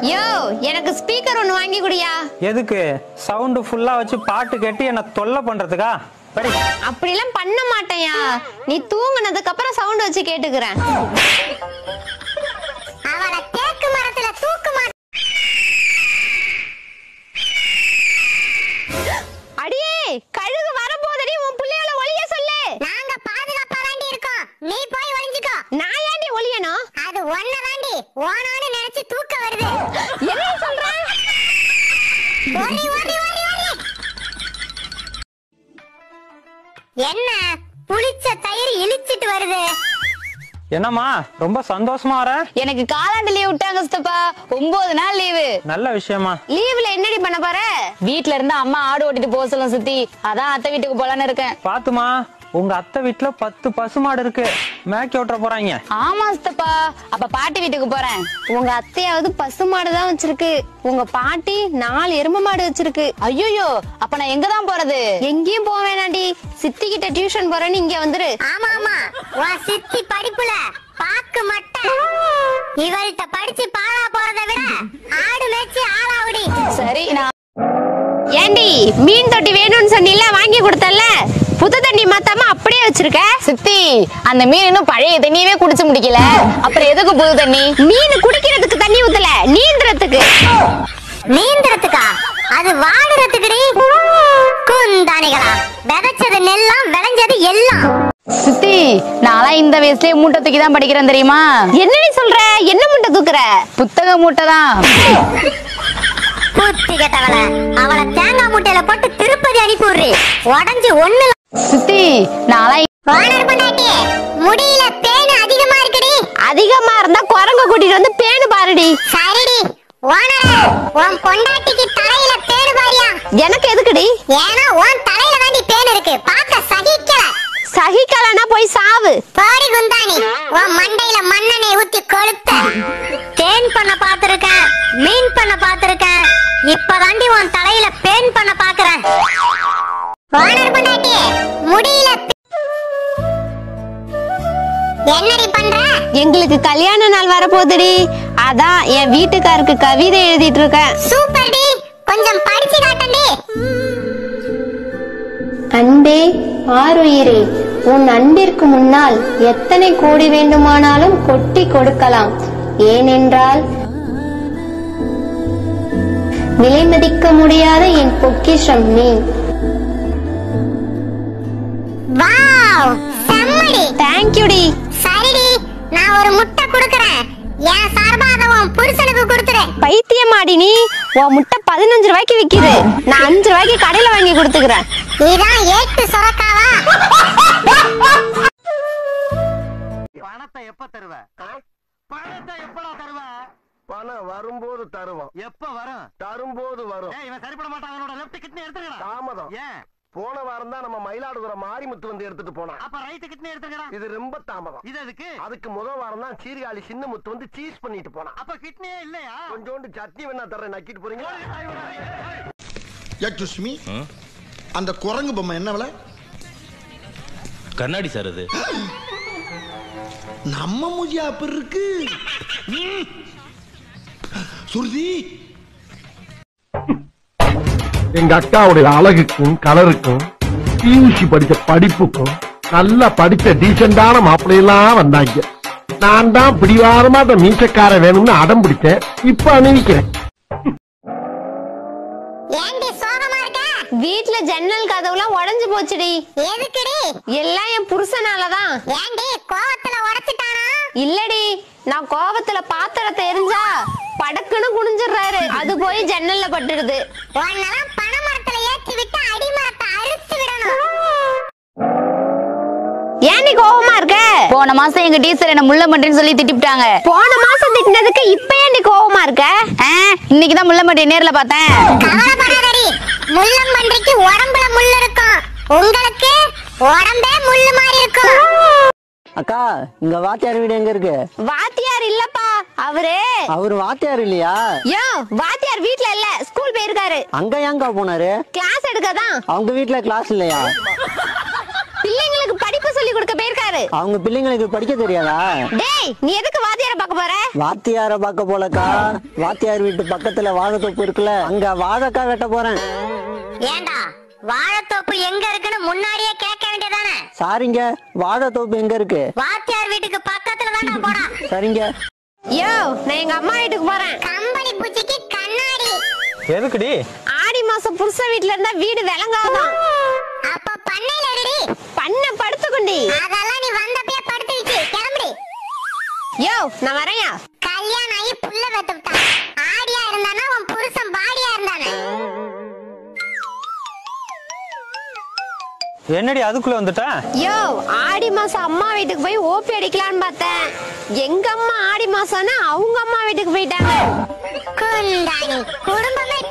யோ எனக்கு ஸ்பீக்கர் ஒன்னு வாங்கி குடியா எதுக்கு சவுண்டு ஃபுல்லா வச்சு பாட்டு கேட்டு என்ன தொல்லை பண்றதுக்கா படி அப்படிலாம் பண்ண மாட்டேயா நீ தூங்குனதுக்கு அப்புறம் சவுண்ட் வச்சு கேட்டுக்கிறேன் அவளை தேக்கு மரத்துல தூக்கு மாட்ட அடியே கழுகு வரப்போதடி உன் புள்ளையோட ஒளிய சொல்லு நாங்க பாதுகாப்பா தாண்டி இருக்கோம் நீ போய் ஒளிஞ்சுக்கோ நான் ஏன்டி ஒளியணும் அது ஒன்ன தாண்டி ஓனான்னு நினைச்சு தூக்க வருது என்ன சொல்ற ஓடி ஓடி ஓடி ஓடி என்ன புளிச்ச தயிர் இழிச்சிட்டு வருது என்னம்மா ரொம்ப சந்தோஷமா வர எனக்கு காலாண்டு லீவ் விட்டாங்க சித்தப்பா ஒன்பது நாள் லீவு நல்ல விஷயமா லீவ்ல என்னடி பண்ண போற வீட்ல இருந்து அம்மா ஆடு ஓட்டிட்டு போக சொல்லும் சித்தி அதான் அத்தை வீட்டுக்கு போலான்னு இருக்கேன் பாத்துமா உங்க அத்தை வீட்டுல பத்து பசுமாடு இருக்கு மேய்க்க விட்டுற போறாங்க ஆமா சித்தப்பா அப்ப பாட்டி வீட்டுக்கு போறேன் உங்க அத்தையாவது பசு மாடு தான் வச்சிருக்கு உங்க பாட்டி நாலு எருமை மாடு வச்சிருக்கு ஐயோயோ அப்ப நான் எங்க தான் போறது எங்கேயும் போக வேணாண்டி சித்தி கிட்ட டியூஷன் போறேன்னு இங்க வந்துரு ஆமா ஆமா உன் சித்தி படிப்புல பாக்கு மட்டை இவள்கிட்ட படிச்சு பாழா போறதை விட ஆடு மேய்ச்சி ஆளாவுடி சரி நான் ஏண்டி மீன் தொட்டி வேணும்னு சொன்னில வாங்கி கொடுத்தல புது தண்ணி மாத்தாம அப்படியே வச்சிருக்க சித்தி அந்த மீன் இன்னும் பழைய தண்ணியவே குடிச்சு முடிக்கல அப்புறம் எதுக்கு புது தண்ணி மீன் குடிக்கிறதுக்கு தண்ணி ஊத்தல நீந்துறதுக்கு நீந்திரத்துக்கா அது வாடுறதுக்குடி குந்தானிகளா விதைச்சது நெல்லாம் விளைஞ்சது எல்லாம் சித்தி நான்லாம் இந்த வயசுலயே மூட்டை தூக்கி தான் படிக்கிறேன் தெரியுமா என்னடி சொல்ற என்ன முட்டை தூக்குற புத்தக மூட்டை தான் புத்தி கெட்டவள அவளை தேங்காய் மூட்டையில போட்டு திருப்பதி அனுப்பி விடுறி உடஞ்சு ஒண்ணு சித்தி நான்லாம் ஓனர் பொண்டாட்டி முடியில பேனு அதிகமா இருக்குடி அதிகமா இருந்தா குரங்க கூட்டிட்டு வந்து பேணு பாருடி சரிடி ஓனர் உன் பொண்டாட்டிக்கு தலையில பேனு பாரியா எனக்கு எதுக்குடி ஏன்னா உன் தலையில தாண்டி பேன் இருக்கு பார்க்க சகிக்கல சகிக்கலனா போய் சாவு பாடி குந்தாணி உன் மண்டையில மண்ணெண்ணெய் ஊத்தி கொளுத்த தேன் பண்ண பாத்திருக்கேன் மீன் பண்ண பாத்திருக்கேன் இப்பதாண்டி உன் தலையில பேன் பண்ண பாக்குறேன் ஓனர் பொண்டாட்டி முடியல என்னடி பண்ற எங்களுக்கு கல்யாண நாள் வரப்போகுதுடி அதான் என் வீட்டுக்காருக்கு கவிதை எழுதிட்டு இருக்கேன் சூப்பர் டி கொஞ்சம் படிச்சு காட்டண்டி அன்பே ஆருயிரே உன் அன்பிற்கு முன்னால் எத்தனை கோடி வேண்டுமானாலும் கொட்டி கொடுக்கலாம் ஏனென்றால் விலைமதிக்க முடியாத என் பொக்கிஷம் நீ வாவ் செம்மடி தேங்க்யூடி சரிடி நான் ஒரு முட்டை கொடுக்கறேன் என் சார்பா அதை உன் புருஷனுக்கு கொடுத்துரு பைத்தியமாடி நீ உன் முட்டை பதினஞ்சு ரூபாய்க்கு விக்குது நான் அஞ்சு ரூபாய்க்கு கடையில வாங்கி கொடுத்துக்கிறேன் இதான் ஏட்டு சுரக்காவா பணத்தை எப்ப தருவ பணத்தை எப்படா தருவ பணம் வரும்போது தருவோம் எப்ப வரும் தரும்போது வரும் ஏய் இவன் சரிப்பட மாட்டான் அவனோட லெஃப்ட் கிட்னி எடுத்துக்கடா தாமதம் ஏன் போன வாரம் தான் நம்ம மயிலாடுதுறை மாரிமுத்து வந்து எடுத்துட்டு போனான் அப்ப ரைட் கிட்னி எடுத்துக்கடா இது ரொம்ப தாமதம் இது எதுக்கு அதுக்கு முதல் வாரம் தான் சீர்காழி சின்ன முத்து வந்து சீஸ் பண்ணிட்டு போனான் அப்ப கிட்னியே இல்லையா கொஞ்சோண்டு சட்னி வேணா தர்றேன் நக்கிட்டு போறீங்க எக்ஸ்கூஸ் மீ அந்த குரங்கு பொம்மை என்ன விலை கண்ணாடி சார் அது நம்ம முஜியா அப்படி இருக்கு ம். சுருதி எங்க அக்காவுடைய அழகுக்கும் கலருக்கும் பியூசி படிச்ச படிப்புக்கும் நல்லா படிச்ச டீசெண்டான மாப்பிள்ளையெல்லாம் வந்தாங்க நான் தான் பிடிவாரமா அந்த மீசக்கார வேணும்னு அடம் பிடிச்சேன் இப்ப அணிவிக்கிறேன் ஏண்டி சோகமா இருக்க வீட்ல ஜன்னல் கதவுலாம் உடைஞ்சு போச்சுடி எதுக்குடி எல்லாம் என் புருஷனாலதான் ஏண்டி கோவத்துல உடைச்சிட்டானா இல்லடி நான் கோவத்துல பாத்திரத்தை எரிஞ்சா படக்குன்னு குனிஞ்சிடுறாரு அது போய் ஜன்னல்ல பட்டுடுது உன்னெல்லாம் பனைமரத்துல ஏற்றி விட்டு அடிமரத்தை அறுத்து விடணும் ஏன் நீ கோவமா இருக்க போன மாசம் எங்க டீச்சர் என்ன முள்ள மண்டின்னு சொல்லி திட்டிவிட்டாங்க போன மாசம் திட்டினதுக்கு இப்ப ஏன் நீ கோவமா இருக்க இன்னைக்கு தான் முள்ள மண்டி நேர்ல பார்த்தேன் கவலைப்படாதடி முள்ளம்பன்றிக்கு உடம்புல முள் இருக்கும் உங்களுக்கு உடம்பே முள்ளு மாதிரி இருக்கும் அக்கா இங்க வாத்தியார் வீடு எங்க இருக்கு வாத்தியார் இல்லப்பா அவரு அவரு வாத்தியார் இல்லையா யோ வாத்தியார் வீட்ல இல்ல ஸ்கூல் போயிருக்காரு அங்க ஏங்கா போனாரு கிளாஸ் எடுக்கதான் அவங்க வீட்ல கிளாஸ் இல்லையா பிள்ளைங்களுக்கு படிப்பு சொல்லி கொடுக்க போயிருக்காரு அவங்க பிள்ளைங்களுக்கு படிக்க தெரியாதா டேய் நீ எதுக்கு வாத்தியார பார்க்க போற வாத்தியார பார்க்க போலக்கா வாத்தியார் வீட்டு பக்கத்துல வாழைத்தோப்பு இருக்குல்ல அங்க வாழைக்காய் வெட்ட போறேன் ஏண்டா வாழைத்தோப்பு எங்க இருக்குன்னு முன்னாடியே கேட்க வேண்டியதானே சாரிங்க வாழைத்தோப்பு எங்க இருக்கு வாத்தியார் வீட்டுக்கு பக்கத்துல தான்டா போடா சரிங்க யோ நான் எங்க அம்மா வீட்டுக்கு போறேன் கம்பளி பூச்சிக்கு கண்ணாடி எதுக்குடி ஆடி மாசம் புருஷன் வீட்ல இருந்தா வீடு விளங்காதான் அப்ப பண்ணையில இருடி பண்ண படுத்துக்குண்டி அதெல்லாம் நீ வந்தப்பே படுத்துக்கிச்சு கிளம்புடி யோ நான் வரையா கல்யாணம் ஆகி புள்ள பெத்து விட்டான் ஆடியா இருந்தானா உன் புருஷன் பாடியா இருந்தானே என்னடி அதுக்குள்ள வந்துட்ட யோ ஆடி மாசம் அம்மா வீட்டுக்கு போய் ஓபி அடிக்கலான்னு பார்த்தேன் எங்க அம்மா ஆடி மாசம்னா அவங்க அம்மா வீட்டுக்கு போயிட்டாங்க குந்தாணி குடும்பமே